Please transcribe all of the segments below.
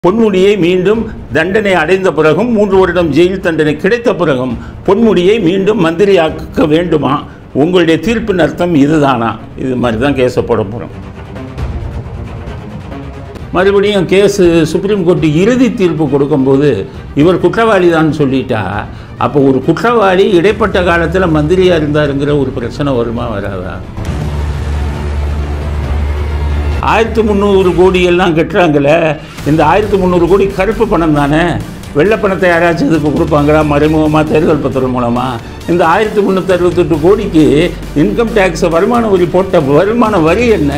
பொன்முடியை மீண்டும் தண்டனை அடைந்த பிறகும் மூன்று வருடம் ஜெயில் தண்டனை கிடைத்த பிறகும் பொன்முடியை மீண்டும் மந்திரியாக்க வேண்டுமா உங்களுடைய தீர்ப்பின் அர்த்தம் இதுதானா இது மாதிரி தான் கேஸை போட போகிறோம் மறுபடியும் கேஸு சுப்ரீம் கோர்ட் இறுதி தீர்ப்பு கொடுக்கும்போது இவர் குற்றவாளி தான் சொல்லிட்டா அப்போ ஒரு குற்றவாளி இடைப்பட்ட காலத்தில் மந்திரியாக இருந்தாருங்கிற ஒரு பிரச்சனை வருமா வராதா ஆயிரத்தி முந்நூறு கோடி எல்லாம் கட்டுறாங்களே இந்த ஆயிரத்தி முந்நூறு கோடி கருப்பு பணம் தானே வெள்ளை பணத்தை யாராச்சும் இதுக்கு கொடுப்பாங்களா மறைமுகமாக தேர்தல் பத்திரம் மூலமாக இந்த ஆயிரத்தி முந்நூற்றி அறுபத்தெட்டு கோடிக்கு இன்கம் டேக்ஸ் வருமான வரி போட்ட வருமான வரி என்ன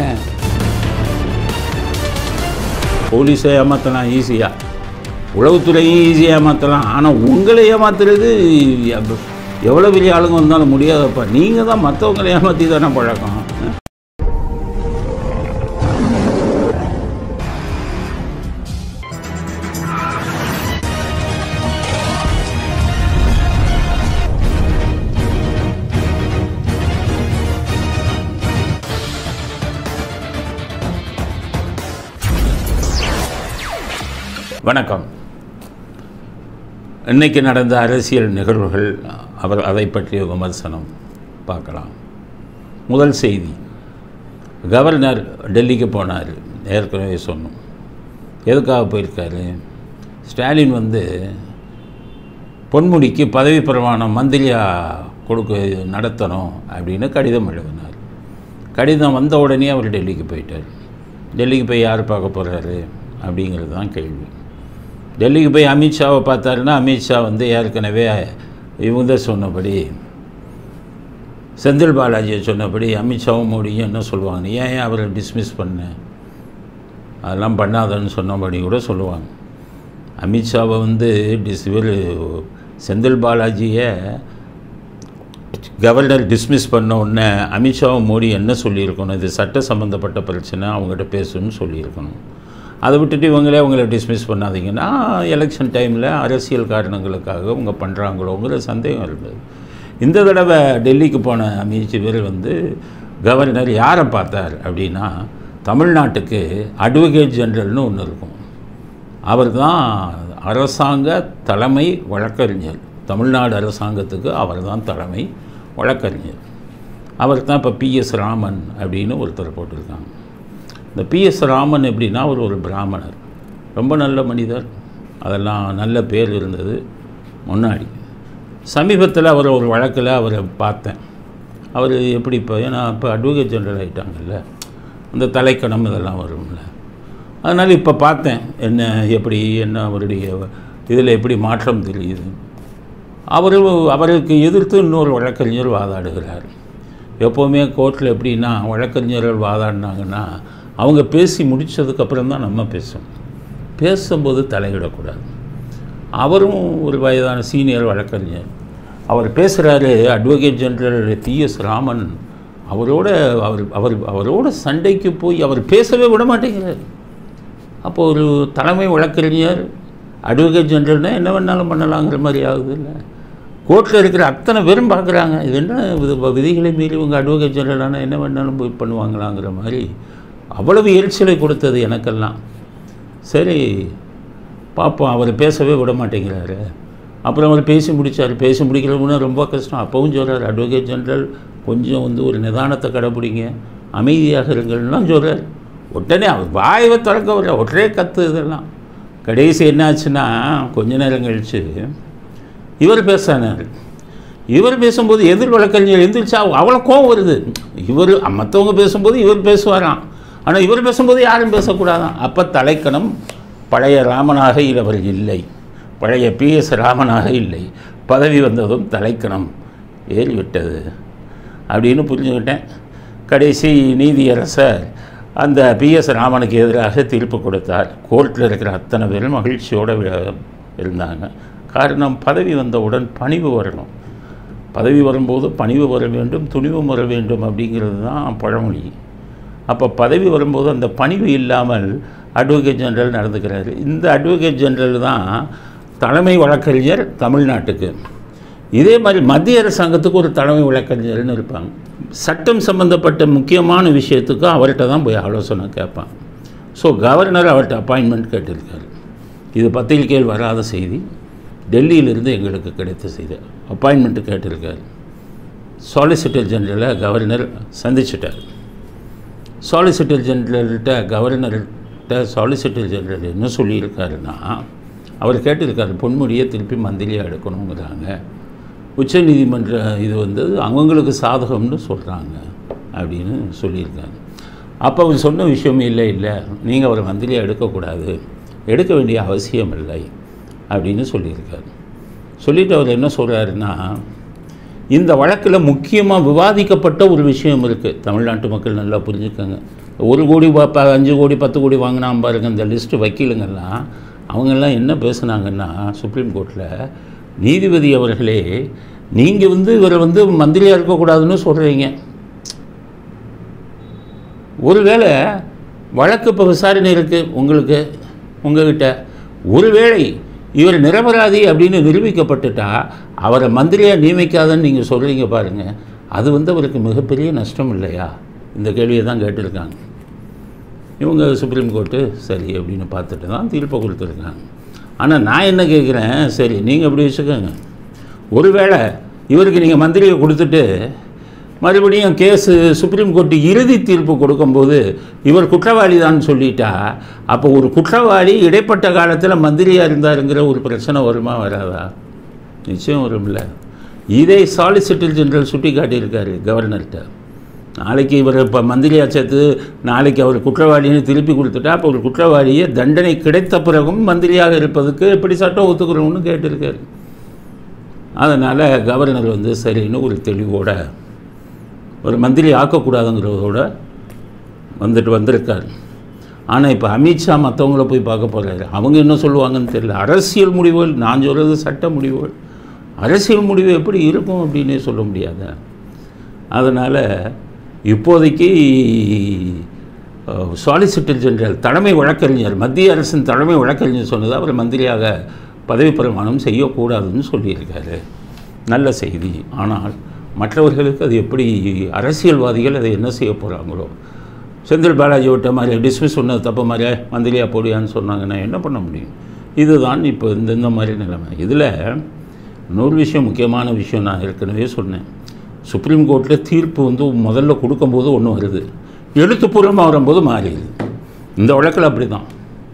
போலீஸை ஏமாற்றலாம் ஈஸியாக உளவுத்துறையும் ஈஸியாக ஏமாற்றலாம் ஆனால் உங்களை ஏமாத்துறது எவ்- எவ்வளோ பெரிய ஆளுங்க வந்தாலும் முடியாதப்பா நீங்கள் தான் மற்றவங்களை ஏமாற்றி தானே பழக்கம் வணக்கம் இன்னைக்கு நடந்த அரசியல் நிகழ்வுகள் அவர் அதை பற்றிய விமர்சனம் பார்க்கலாம் முதல் செய்தி கவர்னர் டெல்லிக்கு போனார் ஏற்கனவே சொன்னோம் எதுக்காக போயிருக்காரு ஸ்டாலின் வந்து பொன்முடிக்கு பதவி பிரமாணம் மந்திரியாக கொடுக்க நடத்தணும் அப்படின்னு கடிதம் எழுதினார் கடிதம் வந்த உடனே அவர் டெல்லிக்கு போயிட்டார் டெல்லிக்கு போய் யார் பார்க்க போகிறாரு அப்படிங்கிறது தான் கேள்வி டெல்லிக்கு போய் அமித்ஷாவை பார்த்தாருன்னா அமித்ஷா வந்து ஏற்கனவே இவங்க சொன்னபடி செந்தில் பாலாஜியை சொன்னபடி அமித்ஷாவும் மோடியும் என்ன சொல்லுவாங்க ஏன் ஏன் அவரை டிஸ்மிஸ் பண்ண அதெல்லாம் பண்ணாதன்னு சொன்னபடி கூட சொல்லுவாங்க அமித்ஷாவை வந்து டிஸ் இவர் செந்தில் பாலாஜியை கவர்னர் டிஸ்மிஸ் பண்ண உடனே அமித்ஷாவும் மோடி என்ன சொல்லியிருக்கணும் இது சட்ட சம்மந்தப்பட்ட பிரச்சனை அவங்ககிட்ட பேசணும்னு சொல்லியிருக்கணும் அதை விட்டுட்டு இவங்களே அவங்கள டிஸ்மிஸ் பண்ணாதீங்கன்னா எலெக்ஷன் டைமில் அரசியல் காரணங்களுக்காக இவங்க பண்ணுறாங்களோங்கிற சந்தேகம் இருந்தது இந்த தடவை டெல்லிக்கு போன அமைச்சர் வந்து கவர்னர் யாரை பார்த்தார் அப்படின்னா தமிழ்நாட்டுக்கு அட்வொகேட் ஜெனரல்னு ஒன்று இருக்கும் அவர் தான் அரசாங்க தலைமை வழக்கறிஞர் தமிழ்நாடு அரசாங்கத்துக்கு அவர் தான் தலைமை வழக்கறிஞர் அவர் தான் இப்போ பிஎஸ் ராமன் அப்படின்னு ஒருத்தர் போட்டிருக்காங்க இந்த பிஎஸ் ராமன் எப்படின்னா அவர் ஒரு பிராமணர் ரொம்ப நல்ல மனிதர் அதெல்லாம் நல்ல பேர் இருந்தது முன்னாடி சமீபத்தில் அவர் ஒரு வழக்கில் அவரை பார்த்தேன் அவர் எப்படி இப்போ ஏன்னா இப்போ அட்வொகேட் ஜெனரல் ஆகிட்டாங்கல்ல அந்த தலைக்கணம் இதெல்லாம் வரும்ல அதனால் இப்போ பார்த்தேன் என்ன எப்படி என்ன அவருடைய இதில் எப்படி மாற்றம் தெரியுது அவர் அவருக்கு எதிர்த்து இன்னொரு வழக்கறிஞர் வாதாடுகிறார் எப்போவுமே கோர்ட்டில் எப்படின்னா வழக்கறிஞர்கள் வாதாடினாங்கன்னா அவங்க பேசி முடித்ததுக்கப்புறம் தான் நம்ம பேசணும் பேசும்போது தலையிடக்கூடாது அவரும் ஒரு வயதான சீனியர் வழக்கறிஞர் அவர் பேசுகிறாரு அட்வொகேட் ஜெனரல் டிஎஸ் ராமன் அவரோட அவர் அவர் அவரோட சண்டைக்கு போய் அவர் பேசவே விட மாட்டேங்கிறார் அப்போ ஒரு தலைமை வழக்கறிஞர் அட்வொகேட் ஜெனரல்னால் என்ன வேணாலும் பண்ணலாங்கிற மாதிரி ஆகுது இல்லை கோர்ட்டில் இருக்கிற அத்தனை பேரும் பார்க்குறாங்க இது என்ன இது விதிகளை மீறி உங்கள் அட்வொகேட் ஜெனரலான என்ன வேணாலும் போய் பண்ணுவாங்களாங்கிற மாதிரி அவ்வளவு எரிச்சலை கொடுத்தது எனக்கெல்லாம் சரி பார்ப்போம் அவர் பேசவே விட மாட்டேங்கிறாரு அப்புறம் அவர் பேசி முடித்தார் பேசி முடிக்கிறதுனா ரொம்ப கஷ்டம் அப்பவும் சொல்கிறார் அட்வொகேட் ஜெனரல் கொஞ்சம் வந்து ஒரு நிதானத்தை கடைப்பிடிங்க அமைதியாக இருங்கள்லாம் சொல்கிறார் உடனே அவர் வாயவை திறக்க வரல ஒரே கத்து இதெல்லாம் கடைசி என்னாச்சுன்னா கொஞ்ச நேரம் கழித்து இவர் பேசினார் இவர் பேசும்போது எதிர் வழக்கறிஞர் எந்திரிச்சா அவ்வளோ கோவம் வருது இவர் மற்றவங்க பேசும்போது இவர் பேசுவாராம் ஆனால் இவர் பேசும்போது யாரும் பேசக்கூடாதான் அப்போ தலைக்கணம் பழைய ராமனாக இவர் இல்லை பழைய பிஎஸ் ராமனாக இல்லை பதவி வந்ததும் தலைக்கணம் ஏறிவிட்டது அப்படின்னு புரிஞ்சுக்கிட்டேன் கடைசி நீதியரசர் அந்த பிஎஸ் ராமனுக்கு எதிராக தீர்ப்பு கொடுத்தார் கோர்ட்டில் இருக்கிற அத்தனை பேரும் மகிழ்ச்சியோடு இருந்தாங்க காரணம் பதவி வந்தவுடன் பணிவு வரணும் பதவி வரும்போது பணிவு வர வேண்டும் துணிவும் வர வேண்டும் அப்படிங்கிறது தான் பழமொழி அப்போ பதவி வரும்போது அந்த பணிவு இல்லாமல் அட்வொகேட் ஜெனரல் நடந்துக்கிறாரு இந்த அட்வொகேட் ஜெனரல் தான் தலைமை வழக்கறிஞர் தமிழ்நாட்டுக்கு இதே மாதிரி மத்திய அரசாங்கத்துக்கு ஒரு தலைமை வழக்கறிஞர்னு இருப்பாங்க சட்டம் சம்பந்தப்பட்ட முக்கியமான விஷயத்துக்கு அவர்கிட்ட தான் போய் ஆலோசனை கேட்பான் ஸோ கவர்னர் அவர்கிட்ட அப்பாயின்மெண்ட் கேட்டிருக்காரு இது பத்திரிகையில் வராத செய்தி டெல்லியிலிருந்து எங்களுக்கு கிடைத்த செய்தி அப்பாயின்மெண்ட்டு கேட்டிருக்காரு சாலிசிட்டர் ஜெனரலை கவர்னர் சந்திச்சிட்டார் சாலிசிட்டர் ஜெனரல்கிட்ட கவர்னர்கிட்ட சாலிசிட்டர் ஜெனரல் என்ன சொல்லியிருக்காருன்னா அவர் கேட்டிருக்காரு பொன்முடியை திருப்பி மந்திரியாக எடுக்கணுங்கிறாங்க உச்சநீதிமன்ற இது வந்து அவங்களுக்கு சாதகம்னு சொல்கிறாங்க அப்படின்னு சொல்லியிருக்காங்க அப்போ அவர் சொன்ன விஷயம் இல்லை இல்லை நீங்கள் அவரை மந்திரியாக எடுக்கக்கூடாது எடுக்க வேண்டிய அவசியம் இல்லை அப்படின்னு சொல்லியிருக்காரு சொல்லிட்டு அவர் என்ன சொல்கிறாருன்னா இந்த வழக்கில் முக்கியமாக விவாதிக்கப்பட்ட ஒரு விஷயம் இருக்குது தமிழ்நாட்டு மக்கள் நல்லா புரிஞ்சுக்கோங்க ஒரு கோடி ப- ப- அஞ்சு கோடி பத்து கோடி வாங்கினா பாருங்க இந்த லிஸ்ட்டு வக்கீலுங்கெல்லாம் அவங்கெல்லாம் என்ன பேசுனாங்கன்னா சுப்ரீம் கோர்ட்டில் நீதிபதி அவர்களே நீங்கள் வந்து இவரை வந்து மந்திரியாக இருக்கக்கூடாதுன்னு சொல்கிறீங்க ஒருவேளை வழக்கு இப்போ விசாரணை இருக்குது உங்களுக்கு உங்ககிட்ட ஒருவேளை இவர் நிரபராதி அப்படின்னு நிரூபிக்கப்பட்டுட்டா அவரை மந்திரியாக நியமிக்காதன்னு நீங்கள் சொல்கிறீங்க பாருங்கள் அது வந்து அவருக்கு மிகப்பெரிய நஷ்டம் இல்லையா இந்த கேள்வியை தான் கேட்டிருக்காங்க இவங்க சுப்ரீம் கோர்ட்டு சரி அப்படின்னு பார்த்துட்டு தான் தீர்ப்பை கொடுத்துருக்காங்க ஆனால் நான் என்ன கேட்குறேன் சரி நீங்கள் அப்படி வச்சுக்கோங்க ஒருவேளை இவருக்கு நீங்கள் மந்திரியை கொடுத்துட்டு மறுபடியும் கேஸு சுப்ரீம் கோர்ட்டு இறுதி தீர்ப்பு கொடுக்கும்போது இவர் குற்றவாளி தான் சொல்லிட்டா அப்போ ஒரு குற்றவாளி இடைப்பட்ட காலத்தில் மந்திரியாக இருந்தாருங்கிற ஒரு பிரச்சனை வருமா வராதா நிச்சயம் வரும்ல இதை சாலிசிட்டர் ஜெனரல் சுட்டி காட்டியிருக்காரு கவர்னர்கிட்ட நாளைக்கு இவர் இப்போ மந்திரியாக சேர்த்து நாளைக்கு அவர் குற்றவாளின்னு திருப்பி கொடுத்துட்டா அப்போ ஒரு குற்றவாளியை தண்டனை கிடைத்த பிறகும் மந்திரியாக இருப்பதுக்கு எப்படி சட்டம் ஒத்துக்கிறோம்னு கேட்டிருக்காரு அதனால் கவர்னர் வந்து சரின்னு ஒரு தெளிவோட ஒரு மந்திரி ஆக்கக்கூடாதுங்கிறதோட வந்துட்டு வந்திருக்கார் ஆனால் இப்போ அமித்ஷா மற்றவங்கள போய் பார்க்க போகிறாரு அவங்க என்ன சொல்லுவாங்கன்னு தெரியல அரசியல் முடிவுகள் நான் சொல்கிறது சட்ட முடிவுகள் அரசியல் முடிவு எப்படி இருக்கும் அப்படின்னே சொல்ல முடியாத அதனால் இப்போதைக்கு சாலிசிட்டர் ஜெனரல் தலைமை வழக்கறிஞர் மத்திய அரசின் தலைமை வழக்கறிஞர் சொன்னது அவர் மந்திரியாக பதவி பிரமாணம் செய்யக்கூடாதுன்னு சொல்லியிருக்காரு நல்ல செய்தி ஆனால் மற்றவர்களுக்கு அது எப்படி அரசியல்வாதிகள் அதை என்ன செய்ய போகிறாங்களோ செந்தில் பாலாஜி விட்ட மாதிரி டிஸ்மிஸ் சொன்னது தப்பு மாதிரி மந்திரியா போடியான்னு சொன்னாங்கன்னா என்ன பண்ண முடியும் இதுதான் இப்போ இந்த இந்த மாதிரி நிலைமை இதில் இன்னொரு விஷயம் முக்கியமான விஷயம் நான் ஏற்கனவே சொன்னேன் சுப்ரீம் கோர்ட்டில் தீர்ப்பு வந்து முதல்ல கொடுக்கும்போது ஒன்று வருது எழுத்துப்பூர்வமாக வரும்போது மாறிடுது இந்த வழக்கில் அப்படி தான்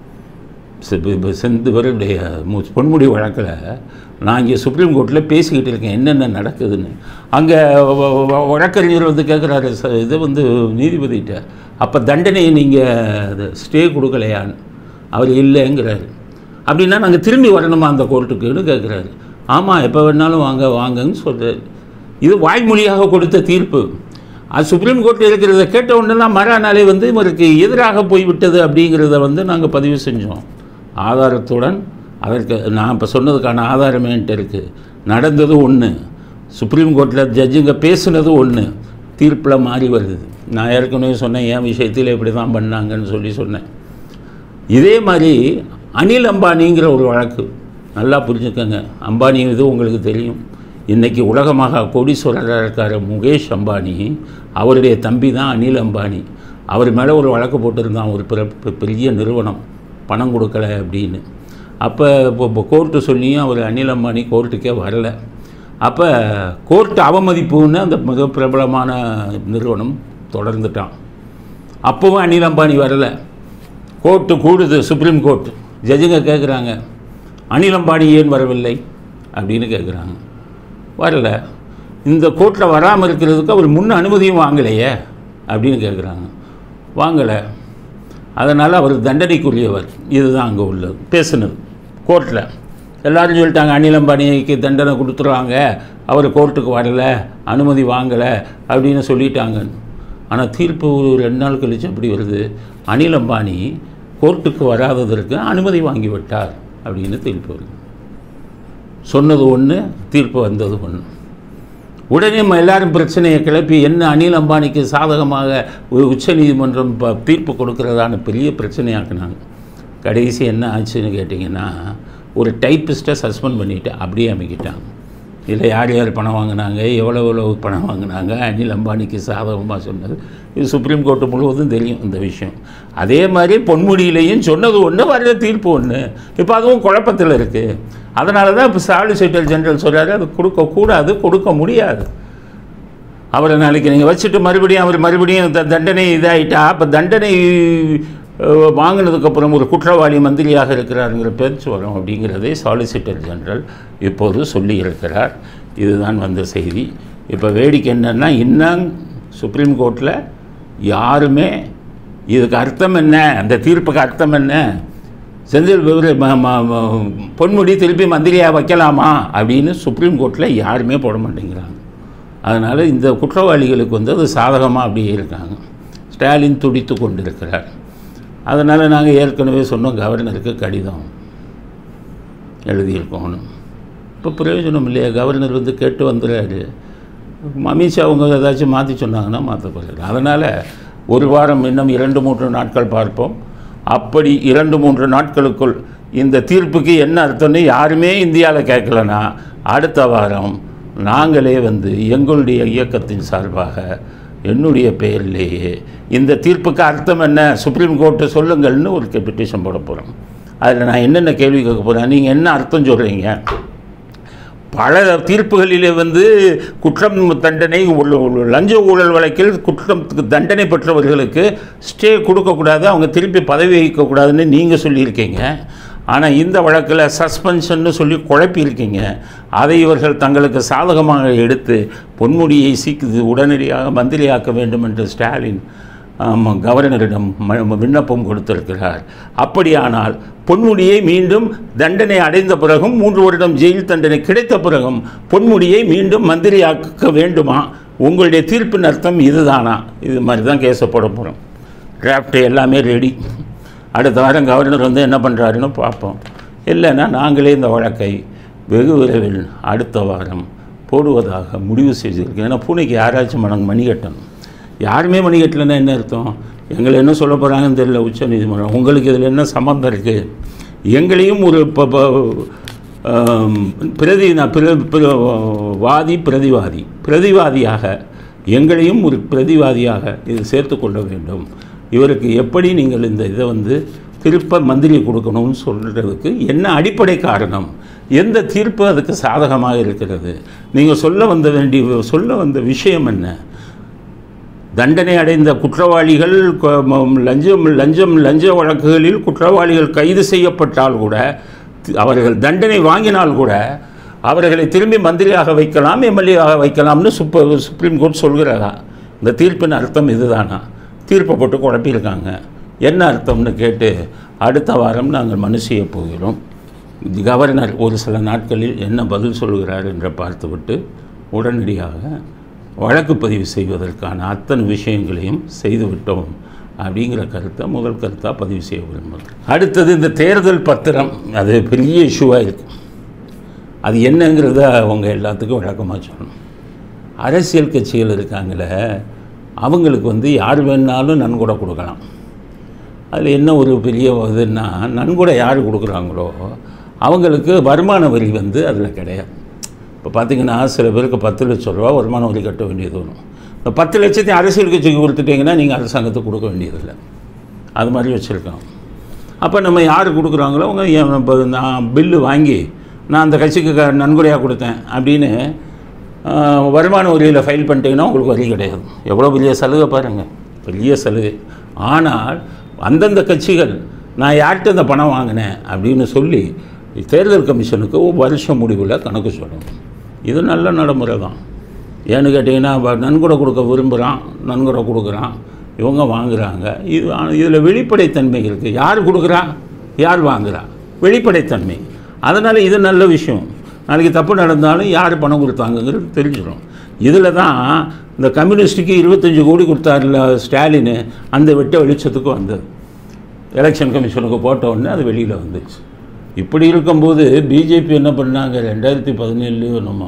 செந்தவருடைய மு- பொன்முடி வழக்கில் நான் இங்கே சுப்ரீம் கோர்ட்டில் பேசிக்கிட்டு இருக்கேன் என்னென்ன நடக்குதுன்னு அங்கே வழக்கறிஞர் வந்து கேட்குறாரு "ச- இது வந்து நீதிபதிகிட்ட அப்போ தண்டனையை நீங்கள் ஸ்டே கொடுக்கலையான்னு அவர் இல்லைங்கிறாரு அப்படின்னா நாங்கள் திரும்பி வரணுமா அந்த கோர்ட்டுக்குன்னு கேட்குறாரு ஆமாம் எப்போ வேணாலும் வாங்க வாங்கன்னு சொல்கிறாரு இது வாய்மொழியாக கொடுத்த தீர்ப்பு அது சுப்ரீம் கோர்ட்டில் இருக்கிறத கேட்ட உடனெல்லாம் மறுநாளே வந்து இவருக்கு எதிராக போய்விட்டது அப்படிங்கிறத வந்து நாங்கள் பதிவு செஞ்சோம் ஆதாரத்துடன் அதற்கு நான் இப்போ சொன்னதுக்கான ஆதாரம் என்கிட்ட இருக்குது நடந்தது ஒன்று சுப்ரீம் கோர்ட்டில் ஜட்ஜுங்க பேசுனது ஒன்று தீர்ப்பில் மாறி வருது நான் ஏற்கனவே சொன்னேன் என் விஷயத்தில் இப்படி தான் பண்ணாங்கன்னு சொல்லி சொன்னேன் இதே மாதிரி அனில் அம்பானிங்கிற ஒரு வழக்கு நல்லா புரிஞ்சுக்கோங்க அம்பானி இது உங்களுக்கு தெரியும் இன்றைக்கி உலகமாக கோடீஸ்வரராக இருக்கார் முகேஷ் அம்பானி அவருடைய தம்பி தான் அனில் அம்பானி அவர் மேலே ஒரு வழக்கு போட்டிருந்தான் ஒரு பிற பெ- பெரிய நிறுவனம் பணம் கொடுக்கல அப்படின்னு அப்போ இப்போ கோர்ட்டு சொல்லியும் அவர் அனில் அம்பானி கோர்ட்டுக்கே வரல அப்போ கோர்ட்டு அவமதிப்புன்னு அந்த மிக பிரபலமான நிறுவனம் தொடர்ந்துட்டான் அப்போவும் அனில் அம்பானி வரலை கோர்ட்டு கூடுது சுப்ரீம் கோர்ட் ஜட்ஜுங்க கேட்குறாங்க அனில் அம்பானி ஏன் வரவில்லை அப்படின்னு கேட்குறாங்க வரல இந்த கோர்ட்டில் வராமல் இருக்கிறதுக்கு அவர் முன் அனுமதியும் வாங்கலையே அப்படின்னு கேட்குறாங்க வாங்கலை அதனால் அவர் தண்டனைக்குரியவர் இதுதான் அங்கே உள்ளது பேசுனது கோர்ட்டில் எல்லாரும் சொல்லிட்டாங்க அனில் அம்பானிக்கு தண்டனை கொடுத்துருவாங்க அவர் கோர்ட்டுக்கு வரல அனுமதி வாங்கலை அப்படின்னு சொல்லிட்டாங்கன்னு ஆனால் தீர்ப்பு ஒரு ரெண்டு நாள் கழிச்சு அப்படி வருது அனில் அம்பானி கோர்ட்டுக்கு வராததற்கு அனுமதி வாங்கி விட்டார் அப்படின்னு தீர்ப்பு வருது சொன்னது ஒன்று தீர்ப்பு வந்தது ஒன்று உடனே நம்ம எல்லாரும் பிரச்சனையை கிளப்பி என்ன அனில் அம்பானிக்கு சாதகமாக உ- உச்சநீதிமன்றம் ப தீர்ப்பு கொடுக்கறதான பெரிய பிரச்சனையாக்குனாங்க கடைசி என்ன ஆச்சுன்னு கேட்டிங்கன்னா ஒரு டைப்பிஸ்ட்டை சஸ்பெண்ட் பண்ணிவிட்டு அப்படியே அமைக்கிட்டாங்க இதில் யார் யார் பணம் வாங்கினாங்க எவ்வளோ எவ்வளோ பணம் வாங்கினாங்க அனில் அம்பானிக்கு சாதகமாக சொன்னது இது சுப்ரீம் கோர்ட்டு முழுவதும் தெரியும் இந்த விஷயம் அதே மாதிரி பொன்முடியிலையும் சொன்னது ஒன்று வர்ற தீர்ப்பு ஒன்று இப்போ அதுவும் குழப்பத்தில் இருக்குது அதனால தான் இப்போ சாலிசிட்டர் ஜெனரல் சொல்கிறாரு அது கொடுக்கக்கூடாது கொடுக்க முடியாது அவரை நாளைக்கு நீங்கள் வச்சுட்டு மறுபடியும் அவர் மறுபடியும் த- தண்டனை இதாகிட்டா அப்போ தண்டனை அஹ், வாங்கினதுக்கப்புறம் ஒரு குற்றவாளி மந்திரியாக இருக்கிறாருங்கிற பேச்சு வரும் அப்படிங்கிறதை சாலிசிட்டர் ஜெனரல் இப்போது சொல்லியிருக்கிறார் இதுதான் வந்த செய்தி இப்போ வேடிக்கை என்னன்னா இன்னும் சுப்ரீம் கோர்ட்டில் யாருமே இதுக்கு அர்த்தம் என்ன அந்த தீர்ப்புக்கு அர்த்தம் என்ன செந்தில் விவர ம- ம- ம- பொன்முடி திருப்பி மந்திரியாக வைக்கலாமா அப்படின்னு சுப்ரீம் கோர்ட்டில் யாருமே போட மாட்டேங்கிறாங்க அதனால் இந்த குற்றவாளிகளுக்கு வந்து அது சாதகமாக அப்படியே இருக்காங்க ஸ்டாலின் துடித்து கொண்டிருக்கிறார் அதனால் நாங்கள் ஏற்கனவே சொன்னோம் கவர்னருக்கு கடிதம் எழுதியிருக்கோன்னு இப்போ பிரயோஜனம் இல்லையா கவர்னர் வந்து கேட்டு வந்துடுறாரு அமித்ஷா அவங்க ஏதாச்சும் மாற்றி சொன்னாங்கன்னா மாற்ற போகிறாரு அதனால் ஒரு வாரம் இன்னும் இரண்டு மூன்று நாட்கள் பார்ப்போம் அப்படி இரண்டு மூன்று நாட்களுக்குள் இந்த தீர்ப்புக்கு என்ன அர்த்தம்னு யாருமே இந்தியாவில் கேட்கலனா அடுத்த வாரம் நாங்களே வந்து எங்களுடைய இயக்கத்தின் சார்பாக என்னுடைய பெயரிலேயே இந்த தீர்ப்புக்கு அர்த்தம் என்ன சுப்ரீம் கோர்ட்டு சொல்லுங்கள்னு ஒரு பெட்டிஷன் போட போகிறோம் அதில் நான் என்னென்ன கேள்வி கேட்க போகிறேன் நீங்கள் என்ன அர்த்தம் சொல்கிறீங்க பல தீர்ப்புகளிலே வந்து குற்றம் தண்டனை உள்ள- உள்ள லஞ்ச ஊழல் வழக்கில் குற்றத்துக்கு தண்டனை பெற்றவர்களுக்கு ஸ்டே கொடுக்கக்கூடாது அவங்க திருப்பி பதவி வகிக்கக்கூடாதுன்னு நீங்கள் சொல்லியிருக்கீங்க ஆனால் இந்த வழக்கில் சஸ்பென்ஷன்னு சொல்லி குழப்பியிருக்கீங்க அதை இவர்கள் தங்களுக்கு சாதகமாக எடுத்து பொன்முடியை சீக்கிரம் உடனடியாக மந்திரியாக்க வேண்டும் என்று ஸ்டாலின் ஆமாம் கவர்னரிடம் ம- விண்ணப்பம் கொடுத்திருக்கிறார் அப்படியானால் பொன்முடியை மீண்டும் தண்டனை அடைந்த பிறகும் மூன்று வருடம் ஜெயில் தண்டனை கிடைத்த பிறகும் பொன்முடியை மீண்டும் மந்திரியாக்க வேண்டுமா உங்களுடைய தீர்ப்பின் அர்த்தம் இதுதானா இது மாதிரி தான் கேஸை போட போகிறோம் டிராஃப்ட் எல்லாமே ரெடி அடுத்த வாரம் கவர்னர் வந்து என்ன பண்ணுறாருன்னு பார்ப்போம் இல்லைன்னா நாங்களே இந்த வழக்கை வெகு விரைவில் அடுத்த வாரம் போடுவதாக முடிவு செய்திருக்கோம் ஏன்னா பூனைக்கு யாராச்சும் மணி மணி கட்டணும் யாருமே மணி கட்டலைன்னா என்ன அர்த்தம் எங்களை என்ன சொல்ல போகிறாங்கன்னு தெரியல உச்ச நீதிமன்றம் உங்களுக்கு இதில் என்ன சம்மந்தம் இருக்குது எங்களையும் ஒரு ப- ப- ஆம், பிரதி நான் பிர பிர- வாதி பிரதிவாதி பிரதிவாதியாக எங்களையும் ஒரு பிரதிவாதியாக இது சேர்த்து கொள்ள வேண்டும் இவருக்கு எப்படி நீங்கள் இந்த இதை வந்து திருப்ப மந்திரி கொடுக்கணும்னு சொல்கிறதுக்கு என்ன அடிப்படை காரணம் எந்த தீர்ப்பு அதுக்கு சாதகமாக இருக்கிறது நீங்கள் சொல்ல வந்த வேண்டிய சொல்ல வந்த விஷயம் என்ன தண்டனை அடைந்த குற்றவாளிகள் கொ- ம- லஞ்சம் லஞ்சம் லஞ்ச வழக்குகளில் குற்றவாளிகள் கைது செய்யப்பட்டால் கூட தி- அவர்கள் தண்டனை வாங்கினால் கூட அவர்களை திரும்பி மந்திரியாக வைக்கலாம் எம்எல்ஏவாக வைக்கலாம்னு சுப்ப சுப்ரீம் கோர்ட் சொல்கிறதா இந்த தீர்ப்பின் அர்த்தம் இதுதானா தீர்ப்பை போட்டு குழப்பியிருக்காங்க என்ன அர்த்தம்னு கேட்டு அடுத்த வாரம் நாங்கள் மனு செய்ய போகிறோம் கவர்னர் ஒரு சில நாட்களில் என்ன பதில் சொல்கிறார் என்று பார்த்துவிட்டு உடனடியாக வழக்கு பதிவு செய்வதற்கான அத்தனை விஷயங்களையும் செய்துவிட்டோம் அப்படிங்கிற கருத்தை முதல் கருத்தாக பதிவு செய்ய விரும்புகிறேன் அடுத்தது இந்த தேர்தல் பத்திரம் அது பெரிய இஷ்யூவாக இருக்கும் அது என்னங்கிறத அவங்க எல்லாத்துக்கும் விளக்கமாக சொல்லணும் அரசியல் கட்சிகள் இருக்காங்களே அவங்களுக்கு வந்து யார் வேணாலும் நன்கொடை கொடுக்கலாம் அதில் என்ன ஒரு பெரிய இதுன்னா நன்கொடை யார் கொடுக்குறாங்களோ அவங்களுக்கு வருமான வரி வந்து அதில் கிடையாது இப்போ பார்த்தீங்கன்னா சில பேருக்கு பத்து லட்ச ரூபா வருமான வரி கட்ட வேண்டியது வரும் இந்த பத்து லட்சத்தையும் அரசியல் கட்சிக்கு கொடுத்துட்டிங்கன்னா நீங்கள் அரசாங்கத்துக்கு கொடுக்க வேண்டியதில்லை அது மாதிரி வச்சுருக்கோம் அப்போ நம்ம யார் கொடுக்குறாங்களோ அவங்க என் இப்போ நான் பில்லு வாங்கி நான் அந்த கட்சிக்கு க- நன்கொடையாக கொடுத்தேன் அப்படின்னு ஆஹ், வருமான வரியில் ஃபைல் பண்ணிட்டீங்கன்னா உங்களுக்கு வரி கிடையாது எவ்வளோ பெரிய சலுகை பாருங்கள் பெரிய சலுகை ஆனால் அந்தந்த கட்சிகள் நான் யார்கிட்ட இந்த பணம் வாங்கினேன் அப்படின்னு சொல்லி தேர்தல் கமிஷனுக்கு ஒரு வருஷம் முடிவில் கணக்கு சொல்லணும் இது நல்ல நடைமுறை தான் ஏன்னு கேட்டிங்கன்னா இப்போ நன்கொடை கொடுக்க விரும்புகிறான் நன்கொடை கொடுக்குறான் இவங்க வாங்குறாங்க இது இதில் வெளிப்படைத்தன்மை இருக்குது யார் கொடுக்குறா யார் வாங்குறா வெளிப்படைத்தன்மை அதனால் இது நல்ல விஷயம் நாளைக்கு தப்பு நடந்தாலும் யார் பணம் கொடுத்தாங்கங்கிறது தெரிஞ்சிடும் இதில் தான் இந்த கம்யூனிஸ்ட்டுக்கு இருபத்தஞ்சி கோடி கொடுத்தாருல ஸ்டாலின் அந்த வெட்ட வெளிச்சத்துக்கு வந்தது எலெக்ஷன் கமிஷனுக்கு போட்ட உடனே அது வெளியில் வந்துச்சு இப்படி இருக்கும்போது பிஜேபி என்ன பண்ணாங்க ரெண்டாயிரத்தி பதினேழுலேயும் நம்ம